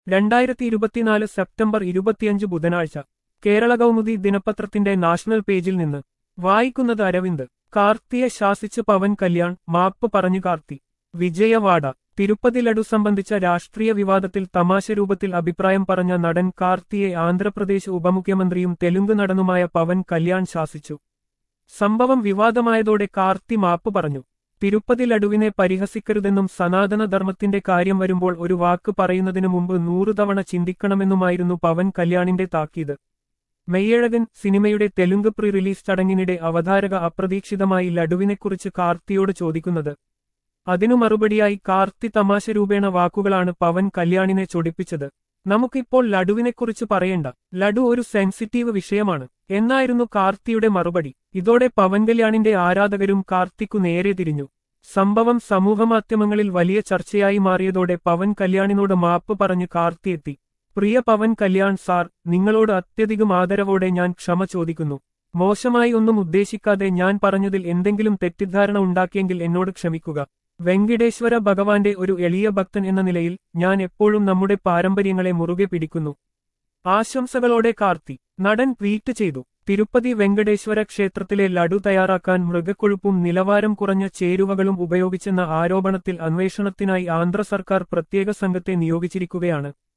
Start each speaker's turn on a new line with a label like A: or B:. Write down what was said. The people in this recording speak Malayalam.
A: രണ്ടായിരത്തി ഇരുപത്തിനാല് സെപ്റ്റംബർ ഇരുപത്തിയഞ്ച് ബുധനാഴ്ച കേരള കൗമുദി ദിനപത്രത്തിന്റെ നാഷണൽ പേജിൽ നിന്ന് വായിക്കുന്നത് അരവിന്ദ് കാർത്തിയെ ശാസിച്ച് പവൻ കല്യാൺ മാപ്പ് പറഞ്ഞു കാർത്തി വിജയവാഡ തിരുപ്പതി ലഡു സംബന്ധിച്ച രാഷ്ട്രീയ വിവാദത്തിൽ തമാശ രൂപത്തിൽ അഭിപ്രായം പറഞ്ഞ നടൻ കാർത്തിയെ ആന്ധ്രാപ്രദേശ് ഉപമുഖ്യമന്ത്രിയും തെലുങ്ക് നടനുമായ പവൻ കല്യാൺ ശാസിച്ചു സംഭവം വിവാദമായതോടെ കാർത്തി മാപ്പ് പറഞ്ഞു തിരുപ്പതി ലഡുവിനെ പരിഹസിക്കരുതെന്നും സനാതനധർമ്മത്തിന്റെ കാര്യം വരുമ്പോൾ ഒരു വാക്ക് പറയുന്നതിനു മുമ്പ് നൂറു തവണ ചിന്തിക്കണമെന്നുമായിരുന്നു പവൻ കല്യാണിന്റെ താക്കീത് മെയ്യഴകൻ സിനിമയുടെ തെലുങ്ക് പ്രീ റിലീസ് ചടങ്ങിനിടെ അവതാരക അപ്രതീക്ഷിതമായി ലഡുവിനെക്കുറിച്ച് കാർത്തിയോട് ചോദിക്കുന്നത് അതിനു മറുപടിയായി കാർത്തി തമാശ രൂപേണ വാക്കുകളാണ് പവൻ കല്യാണിനെ ചൊടിപ്പിച്ചത് നമുക്കിപ്പോൾ ലഡുവിനെക്കുറിച്ച് പറയണ്ട ലഡു ഒരു സെൻസിറ്റീവ് വിഷയമാണ് എന്നായിരുന്നു കാർത്തിയുടെ മറുപടി ഇതോടെ പവൻ കല്യാണിന്റെ ആരാധകരും കാർത്തിക്കു നേരെ തിരിഞ്ഞു സംഭവം സമൂഹമാധ്യമങ്ങളിൽ വലിയ ചർച്ചയായി മാറിയതോടെ പവൻ കല്യാണിനോട് മാപ്പ് പറഞ്ഞ് കാർത്തി എത്തി പ്രിയ പവൻ കല്യാൺ സാർ നിങ്ങളോട് അത്യധികം ആദരവോടെ ഞാൻ ക്ഷമ ചോദിക്കുന്നു മോശമായി ഒന്നും ഉദ്ദേശിക്കാതെ ഞാൻ പറഞ്ഞതിൽ എന്തെങ്കിലും തെറ്റിദ്ധാരണ ഉണ്ടാക്കിയെങ്കിൽ എന്നോട് ക്ഷമിക്കുക വെങ്കിടേശ്വര ഭഗവാന്റെ ഒരു എളിയ ഭക്തൻ എന്ന നിലയിൽ ഞാൻ എപ്പോഴും നമ്മുടെ പാരമ്പര്യങ്ങളെ മുറുകെ പിടിക്കുന്നു ആശംസകളോടെ കാർത്തി നടൻ ട്വീറ്റ് ചെയ്തു തിരുപ്പതി വെങ്കടേശ്വര ക്ഷേത്രത്തിലെ ലഡു തയ്യാറാക്കാൻ മൃഗക്കൊഴുപ്പും നിലവാരം കുറഞ്ഞ ചേരുവകളും ഉപയോഗിച്ചെന്ന ആരോപണത്തിൽ അന്വേഷണത്തിനായി ആന്ധ്ര സർക്കാർ പ്രത്യേക സംഘത്തെ നിയോഗിച്ചിരിക്കുകയാണ്